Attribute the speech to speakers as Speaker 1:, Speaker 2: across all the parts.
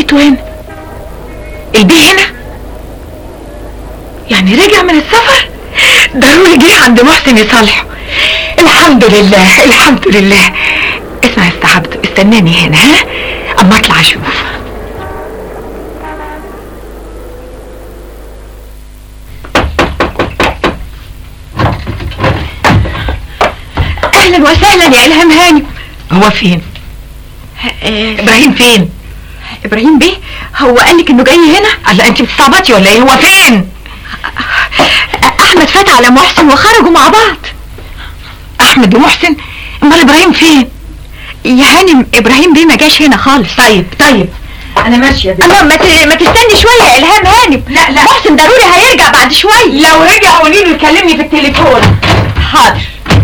Speaker 1: لقيته هنا البيه هنا يعني رجع من السفر ضروري جه عند محسن يصالحه الحمد لله الحمد لله اسمع يا أستاذ عبده استناني هنا ها اما اطلع اشوف اهلا وسهلا يا الهام هاني هو فين ابراهيم فين ابراهيم بيه هو قال لك انه جاي هنا لا انت بتستعبطي ولا ايه هو فين احمد فات على محسن وخرجوا مع بعض احمد ومحسن امال ابراهيم فين يا هانم ابراهيم بيه ما جاش هنا خالص طيب طيب انا ماشيه الله ما, ت... ما تستني شويه يا الهام هانم لا لا محسن ضروري هيرجع بعد شويه لو رجع قولي له يكلمني في التليفون حاضر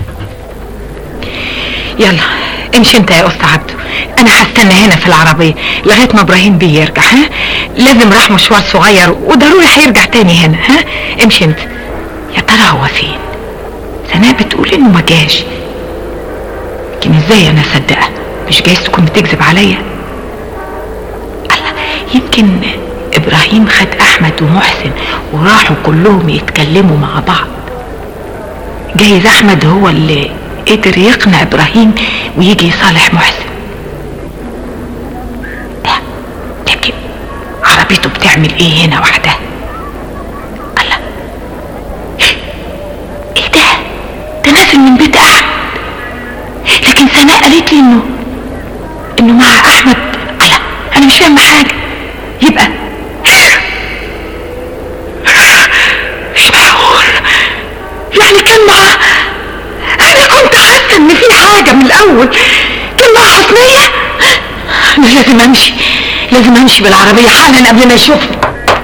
Speaker 1: يلا امشي انت يا استاذ عبده انا هستنى هنا في العربيه لغايه ما ابراهيم بيه يرجع ها لازم راح مشوار صغير وضروري هيرجع تاني هنا ها امشي انت يا ترى هو فين سناء بتقول انه ما جاش لكن ازاي انا اصدقها مش جايز تكون بتكذب عليا الله يمكن ابراهيم خد احمد ومحسن وراحوا كلهم يتكلموا مع بعض جايز احمد هو اللي قدر يقنع ابراهيم ويجي يصالح محسن ده لكن عربيته بتعمل ايه هنا وحدها الله ايه ده ده نازل من بيت احمد لكن سناء قالت لي انه انه مع احمد الله انا مش فاهمه حاجه يبقى مش معقول يعني كان معاه انا كنت حاسه ان في حاجه من الاول كان مع حسنيه انا لازم امشي لازم امشي بالعربيه حالا قبل ما يشوفني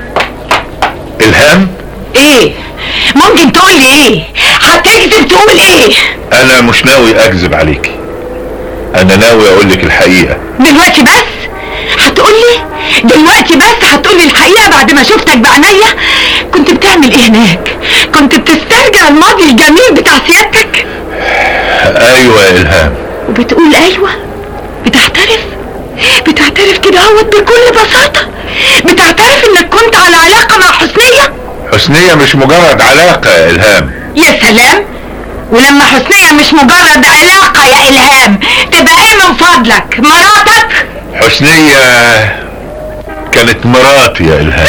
Speaker 2: الهام
Speaker 1: ايه ممكن تقول لي ايه هتكذب تقول ايه
Speaker 2: انا مش ناوي اكذب عليكي انا ناوي اقول لك الحقيقه
Speaker 1: دلوقتي بس هتقول لي دلوقتي بس هتقول لي الحقيقه بعد ما شفتك بعينيا كنت بتعمل ايه هناك كنت بتسترجع الماضي الجميل بتاع سيادتك
Speaker 2: ايوه يا الهام
Speaker 1: وبتقول ايوه بتعترف بتعترف كده اهوت بكل بساطه بتعترف انك كنت على علاقه مع حسنيه
Speaker 2: حسنية مش مجرد علاقة يا الهام
Speaker 1: يا سلام ولما حسنية مش مجرد علاقة يا إلهام تبقى إيه من فضلك مراتك
Speaker 2: حسنية كانت مراتي يا الهام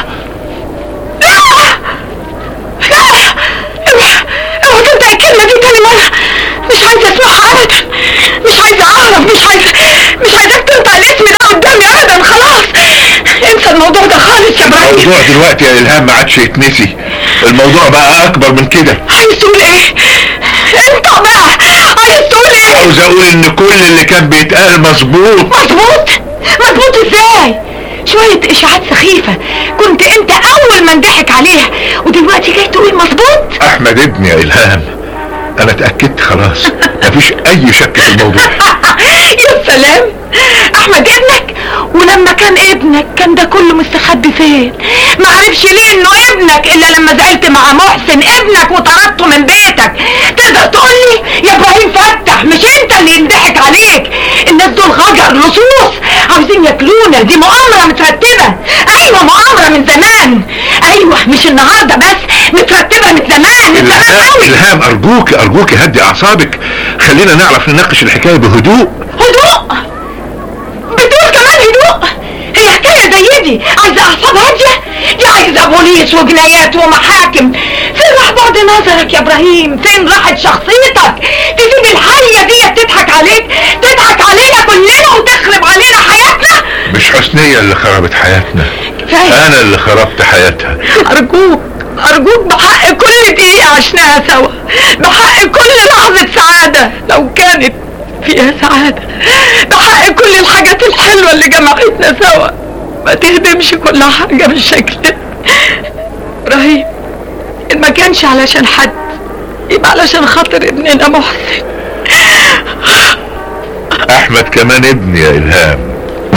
Speaker 1: اوعى تنطق الكلمة دي تاني مرة مش عايزة اسمعها أبدا مش عايزة أعرف مش عايزة مش عايزاك تنطق الاسم ده قدامي أبدا خلاص انسى الموضوع ده خالص يا إبراهيم
Speaker 2: الموضوع دلوقتي يا الهام ما عادش يتنسي الموضوع بقى اكبر من كده
Speaker 1: عايز تقول إيه؟ انت بقى عايز تقول إيه؟
Speaker 2: عاوز اقول ان كل اللي كان بيتقال مظبوط
Speaker 1: مظبوط مظبوط ازاي شوية اشاعات سخيفة كنت انت اول من ضحك عليها ودلوقتي جاي تقول مظبوط
Speaker 2: احمد ابني يا الهام انا اتأكدت خلاص مفيش اي شك في الموضوع
Speaker 1: يا سلام احمد ابنك ولما كان ابنك كان ده كله مستخبي فين ما عرفش ليه انه ابنك الا لما زعلت مع محسن ابنك وطردته من بيتك تقدر تقول لي يا ابراهيم فتح مش انت اللي ينضحك عليك الناس دول غجر لصوص عاوزين ياكلونا دي مؤامره مترتبه ايوه مؤامره من زمان ايوه مش النهارده بس مترتبه من زمان من زمان
Speaker 2: الهام
Speaker 1: قوي
Speaker 2: الهام ارجوك ارجوك هدي اعصابك خلينا نعرف نناقش الحكاية بهدوء
Speaker 1: هدوء بتقول كمان هدوء هي حكاية زي دي عايزة أعصاب هادية دي عايزة بوليس وجنايات ومحاكم فين راح بعد نظرك يا إبراهيم فين راحت شخصيتك تسيب الحية دي تضحك عليك تضحك علينا كلنا وتخرب علينا حياتنا
Speaker 2: مش حسنية اللي خربت حياتنا
Speaker 1: كفاية
Speaker 2: انا اللي خربت حياتها
Speaker 1: أرجوك أرجوك بحق كل دقيقة عشناها سوا بحق كل لحظة سعادة لو كانت فيها سعادة بحق كل الحاجات الحلوة اللي جمعتنا سوا ما تهدمش كل حاجة بالشكل ده إبراهيم إن ما كانش علشان حد يبقى علشان خاطر ابننا محسن
Speaker 2: احمد كمان ابني يا الهام